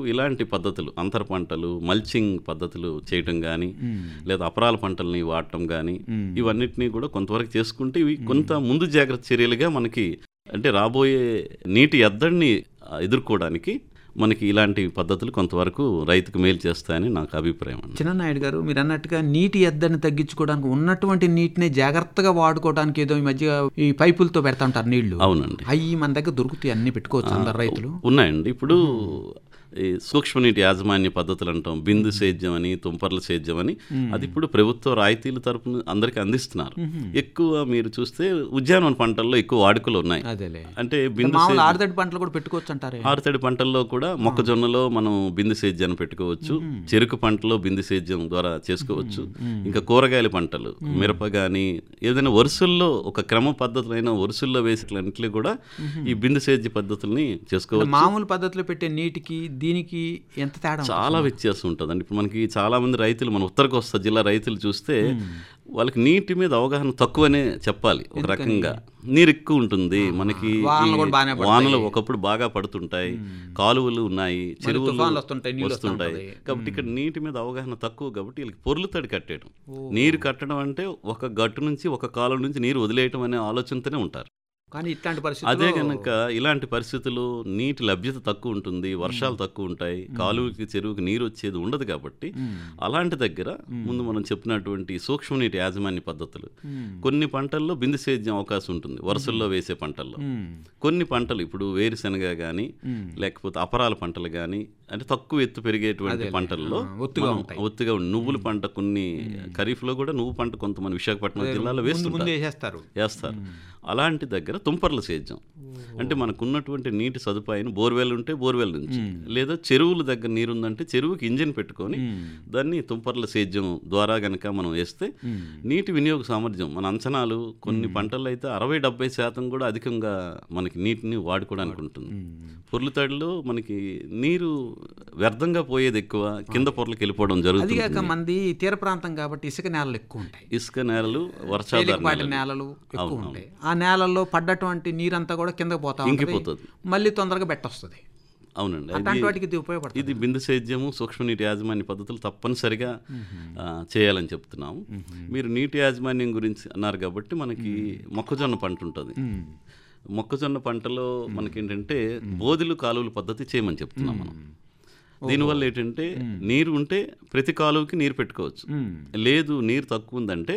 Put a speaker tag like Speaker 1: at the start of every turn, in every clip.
Speaker 1: కొంతవరకు ఇలాంటి పద్ధతులు అంతర పంటలు మల్చింగ్ పద్ధతులు చేయటం కానీ లేదా అపరాల పంటల్ని వాడటం కానీ ఇవన్నిటినీ కూడా కొంతవరకు చేసుకుంటే ఇవి కొంత ముందు జాగ్రత్త చర్యలుగా మనకి అంటే రాబోయే నీటి ఎద్దడిని ఆ, ఎదుర్కోవడానికి మనకి ఇలాంటి పద్ధతులు కొంతవరకు రైతుకు మేలు చేస్తాయని నాకు అభిప్రాయం అండి
Speaker 2: చిన్ననాయుడు గారు మీరు అన్నట్టుగా నీటి ఎద్దడిని తగ్గించుకోవడానికి ఉన్నటువంటి నీటిని జాగ్రత్తగా వాడుకోవడానికి ఏదో ఈ మధ్య ఈ పైపులతో పెడతా ఉంటారు నీళ్లు
Speaker 1: అవునండి
Speaker 2: అవి మన దగ్గర దొరుకుతాయి అన్ని పెట్టుకోవచ్చు అందరు రైతులు
Speaker 1: ఉన్నాయండి ఇప్పుడు ఈ సూక్ష్మ నీటి యాజమాన్య పద్ధతులు అంటాం బిందు సేద్యం అని తుంపర్ల సేద్యం అని అది ఇప్పుడు ప్రభుత్వ రాయితీల తరపున అందరికీ అందిస్తున్నారు ఎక్కువ మీరు చూస్తే ఉద్యానవన పంటల్లో ఎక్కువ వాడుకలు ఉన్నాయి
Speaker 2: అదేలే
Speaker 1: అంటే బిందు
Speaker 2: మామూలు ఆరుతడి పంటలు కూడా పెట్టుకోవచ్చు అంటారే
Speaker 1: ఆరుతడి పంటల్లో కూడా మొక్కజొన్నలో మనం బిందు సేద్యాన్ని పెట్టుకోవచ్చు చెరుకు పంటలో బిందు సేద్యం ద్వారా చేసుకోవచ్చు ఇంకా కూరగాయల పంటలు మిరప కానీ ఏదైనా వరుసల్లో ఒక క్రమ పద్ధతులైన వరుసల్లో వేసేట్లన్నింటిలో కూడా ఈ బిందు సేద్య పద్ధతుల్ని చేసుకోవచ్చు
Speaker 2: మామూలు పద్ధతిలో పెట్టే నీటికి దీనికి ఎంత తేడా ఉంటుంది?
Speaker 1: చాలా వ్యత్యాసం ఉంటుందండి ఇప్పుడు మనకి చాలా మంది రైతులు మన ఉత్తర కోస్తా జిల్లా రైతులు చూస్తే వాళ్ళకి నీటి మీద అవగాహన తక్కువనే చెప్పాలి ఒక రకంగా నీరు ఎక్కువ ఉంటుంది మనకి
Speaker 2: వానలు
Speaker 1: ఈ
Speaker 2: కూడా బాగానే పడతాయి.
Speaker 1: వానలు ఒకప్పుడు బాగా పడుతుంటాయి కాలువలు ఉన్నాయి చెరువులు
Speaker 2: తుఫాన్లు వస్తుంటాయి, నీళ్ళు వస్తూ
Speaker 1: వస్తుంటాయి
Speaker 2: ఉంటది.
Speaker 1: కాబట్టి ఇక్కడ నీటి మీద అవగాహన తక్కువ కాబట్టి వీళ్ళకి పొర్లు తడి కట్టేయడం నీరు కట్టడం అంటే ఒక గట్టు నుంచి ఒక కాలం నుంచి నీరు వదిలేయటం అనే ఆలోచనతోనే ఉంటారు
Speaker 2: కానీ ఇట్లాంటి
Speaker 1: అదే
Speaker 2: పరిస్థితుల్లో
Speaker 1: కనుక ఇలాంటి పరిస్థితుల్లో నీటి లభ్యత తక్కువ ఉంటుంది వర్షాలు తక్కువ ఉంటాయి కాలువకి చెరువుకి నీరు వచ్చేది ఉండదు కాబట్టి అలాంటి దగ్గర ముందు మనం చెప్పినటువంటి సూక్ష్మ నీటి యాజమాన్య పద్ధతులు కొన్ని పంటల్లో బిందు సేద్యం అవకాశం ఉంటుంది వరుసల్లో వేసే పంటల్లో
Speaker 2: మ్మ్.
Speaker 1: కొన్ని పంటలు ఇప్పుడు వేరుశనగ కానీ లేకపోతే అపరాల పంటలు కానీ అంటే తక్కువ ఎత్తు పెరిగేటువంటి పంటల్లో
Speaker 2: ఆ, ఒత్తుగా
Speaker 1: మనం
Speaker 2: ఉంటాయి.
Speaker 1: ఒత్తుగా ఉండి నువ్వుల పంట కొన్ని ఖరీఫ్లో కూడా నువ్వు పంట కొంతమంది విశాఖపట్నం జిల్లాలో
Speaker 2: ముందు
Speaker 1: వేస్తుంటారు
Speaker 2: ముందు వేసేస్తారు
Speaker 1: వేస్తారు అలాంటి దగ్గర తుంపర్ల సేద్యం అంటే మనకు ఉన్నటువంటి నీటి సదుపాయం బోర్వెల్ ఉంటే బోర్వెల్ నుంచి లేదా చెరువుల దగ్గర నీరు ఉందంటే చెరువుకి ఇంజిన్ పెట్టుకొని దాన్ని తుంపర్ల సేద్యం ద్వారా గనక మనం వేస్తే నీటి వినియోగ సామర్థ్యం మన అంచనాలు కొన్ని పంటల్లో అయితే అరవై డెబ్బై శాతం కూడా అధికంగా మనకి నీటిని వాడుకోవడానికి ఉంటుంది పొర్లుతాడిలో మనకి నీరు వ్యర్థంగా పోయేది ఎక్కువ కింద పొరలకు వెళ్ళిపోవడం జరుగుతుంది
Speaker 2: అదిగాక మంది తీర ప్రాంతం కాబట్టి ఇసుక నేలలు ఎక్కువ ఉంటాయి
Speaker 1: ఇసుక నేలలు వర్షాధార
Speaker 2: తేలికపాటి
Speaker 1: నేలలు.
Speaker 2: నేలలు ఎక్కువ ఉంటాయి ఆ నేలల్లో పడ్డటువంటి నీరంతా కూడా కిందకి పోతా ఉంటుంది
Speaker 1: ఇంకిపోతుంది
Speaker 2: మళ్ళీ తొందరగా బెట్టొస్తుంది
Speaker 1: అవునండి
Speaker 2: అట్లాంటి
Speaker 1: అది
Speaker 2: వాటికి ఇది ఉపయోగపడుతుంది
Speaker 1: ఇది బిందు సేద్యము సూక్ష్మ నీటి యాజమాన్య పద్ధతులు తప్పనిసరిగా ఆ, చేయాలని చెప్తున్నాము మీరు నీటి యాజమాన్యం గురించి అన్నారు కాబట్టి మనకి మొక్కజొన్న పంట ఉంటుంది మొక్కజొన్న పంటలో మనకి ఏంటంటే బోధులు కాలువల పద్ధతి చేయమని చెప్తున్నాం మనం దీనివల్ల ఏంటంటే నీరు ఉంటే ప్రతి కాలువకి నీరు పెట్టుకోవచ్చు లేదు నీరు తక్కువ ఉందంటే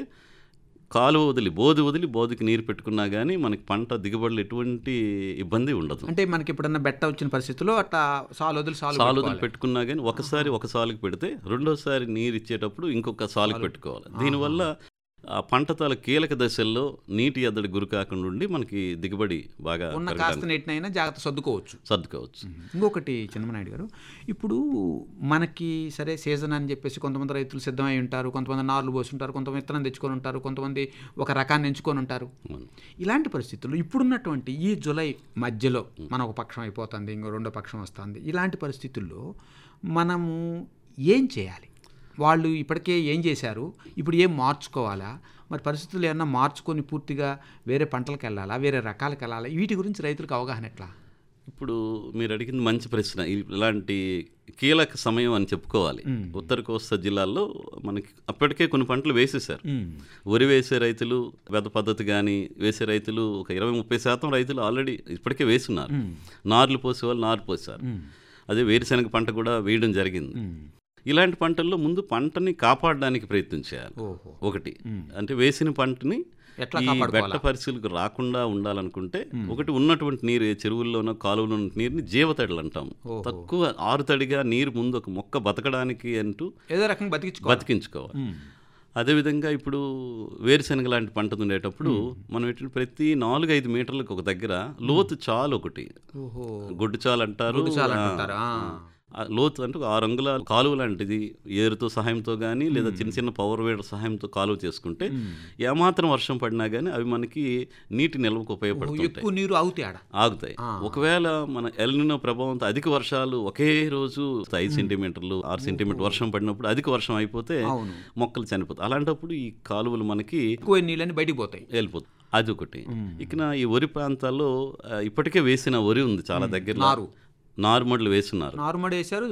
Speaker 1: కాలువ వదిలి బోధి వదిలి బోధికి నీరు పెట్టుకున్నా కానీ మనకి పంట దిగుబడులు ఎటువంటి ఇబ్బంది ఉండదు
Speaker 2: అంటే మనకి ఎప్పుడన్నా బెట్ట వచ్చిన పరిస్థితుల్లో అట్లా సాలు వదిలి సాలు
Speaker 1: సాలుదులు పెట్టుకున్నా కానీ ఒకసారి ఒక సాలుకి పెడితే రెండోసారి నీరు ఇచ్చేటప్పుడు ఇంకొక సాలుకి పెట్టుకోవాలి దీనివల్ల ఆ పంట తాలూ కీలక దశల్లో నీటి ఎద్దడి గురి కాకుండా ఉండి మనకి దిగుబడి బాగా
Speaker 2: ఉన్న
Speaker 1: పెరగడానికి
Speaker 2: కాస్త నీటినైనా జాగ్రత్త సర్దుకోవచ్చు
Speaker 1: సర్దుకోవచ్చు
Speaker 2: ఇంకొకటి చంద్రనాయుడు గారు ఇప్పుడు మనకి సరే సీజన్ అని చెప్పేసి కొంతమంది రైతులు సిద్ధమై ఉంటారు కొంతమంది నార్లు పోసి ఉంటారు కొంతమంది విత్తనం తెచ్చుకొని ఉంటారు కొంతమంది ఒక రకాన్ని ఎంచుకొని ఉంటారు
Speaker 1: అవును.
Speaker 2: ఇలాంటి పరిస్థితుల్లో ఇప్పుడున్నటువంటి ఈ జూలై మధ్యలో మన ఒక పక్షం అయిపోతుంది ఇంకో రెండో పక్షం వస్తుంది ఇలాంటి పరిస్థితుల్లో మనము ఏం చేయాలి వాళ్ళు ఇప్పటికే ఏం చేశారు ఇప్పుడు ఏం మార్చుకోవాలా మరి పరిస్థితులు ఏమన్నా మార్చుకొని పూర్తిగా వేరే పంటలకు వెళ్ళాలా వేరే రకాలకు వెళ్ళాలా వీటి గురించి రైతులకు అవగాహన ఎట్లా
Speaker 1: ఇప్పుడు మీరు అడిగింది మంచి ప్రశ్న ఇ- ఇలాంటి కీలక సమయం అని చెప్పుకోవాలి ఉత్తర కోస్తా జిల్లాల్లో మనకి అప్పటికే కొన్ని పంటలు వేసేశారు వరి వేసే రైతులు వెద పద్ధతి కానీ వేసే రైతులు ఒక ఇరవై ముప్పై శాతం రైతులు ఆల్రెడీ ఇప్పటికే వేస్తున్నారు నార్లు పోసే వాళ్ళు నారు పోసారు అదే వేరుశనగ పంట కూడా వేయడం జరిగింది ఇలాంటి పంటల్లో ముందు పంటని కాపాడడానికి ప్రయత్నం చేయాలి
Speaker 2: ఓహో
Speaker 1: ఒకటి అంటే వేసిన పంటని
Speaker 2: ఎట్లా
Speaker 1: ఈ
Speaker 2: కాపాడుకోవాలా?
Speaker 1: బెట్ట పరిస్థితులకు రాకుండా ఉండాలనుకుంటే ఒకటి ఉన్నటువంటి నీరు ఏ చెరువుల్లోనో కాలువలో ఉన్న నీరుని జీవతడులు అంటాం తక్కువ ఆరుతడిగా నీరు ముందు ఒక మొక్క బతకడానికి అంటూ
Speaker 2: ఏదో రకంగా బతికించుకోవాలి
Speaker 1: బతికించుకోవాలి అదేవిధంగా ఇప్పుడు వేరుశనగ లాంటి పంట ఉండేటప్పుడు మనం ఏంటంటే ప్రతి నాలుగు ఐదు మీటర్లకు ఒక దగ్గర లోతు చాలు ఒకటి
Speaker 2: ఓహో
Speaker 1: గొడ్డు చాలు అంటారు
Speaker 2: చాలు
Speaker 1: ఆ,
Speaker 2: అంటుంటారు, ఆ.
Speaker 1: ఆ లోతు అంటే ఒక ఆరు అంగుళాల కాలువ లాంటిది ఏరుతో సహాయంతో కానీ లేదా చిన్న చిన్న పవర్ వేడర్ సహాయంతో కాలువ చేసుకుంటే ఏమాత్రం వర్షం పడినా కానీ అవి మనకి నీటి నిల్వకు ఉపయోగపడుతుంటాయి
Speaker 2: ఎక్కువ నీరు అవుతాయి ఆడ
Speaker 1: ఆగుతాయి ఒకవేళ మన ఎల్నినో ప్రభావంతో అధిక వర్షాలు ఒకే రోజు ఐదు సెంటీమీటర్లు ఆరు సెంటీమీటర్ వర్షం పడినప్పుడు అధిక వర్షం అయిపోతే
Speaker 2: అవును.
Speaker 1: మొక్కలు చనిపోతాయి అలాంటప్పుడు ఈ కాలువలు మనకి
Speaker 2: ఎక్కువ నీళ్ళని బయటికి పోతాయి
Speaker 1: వెళ్ళిపోతుంది అదొకటి ఇక ఈ వరి ప్రాంతాల్లో ఆ, ఇప్పటికే వేసిన వరి ఉంది చాలా దగ్గర
Speaker 2: నారు.
Speaker 1: నారుమడులు వేస్తున్నారు
Speaker 2: నార్మల్ వేశారు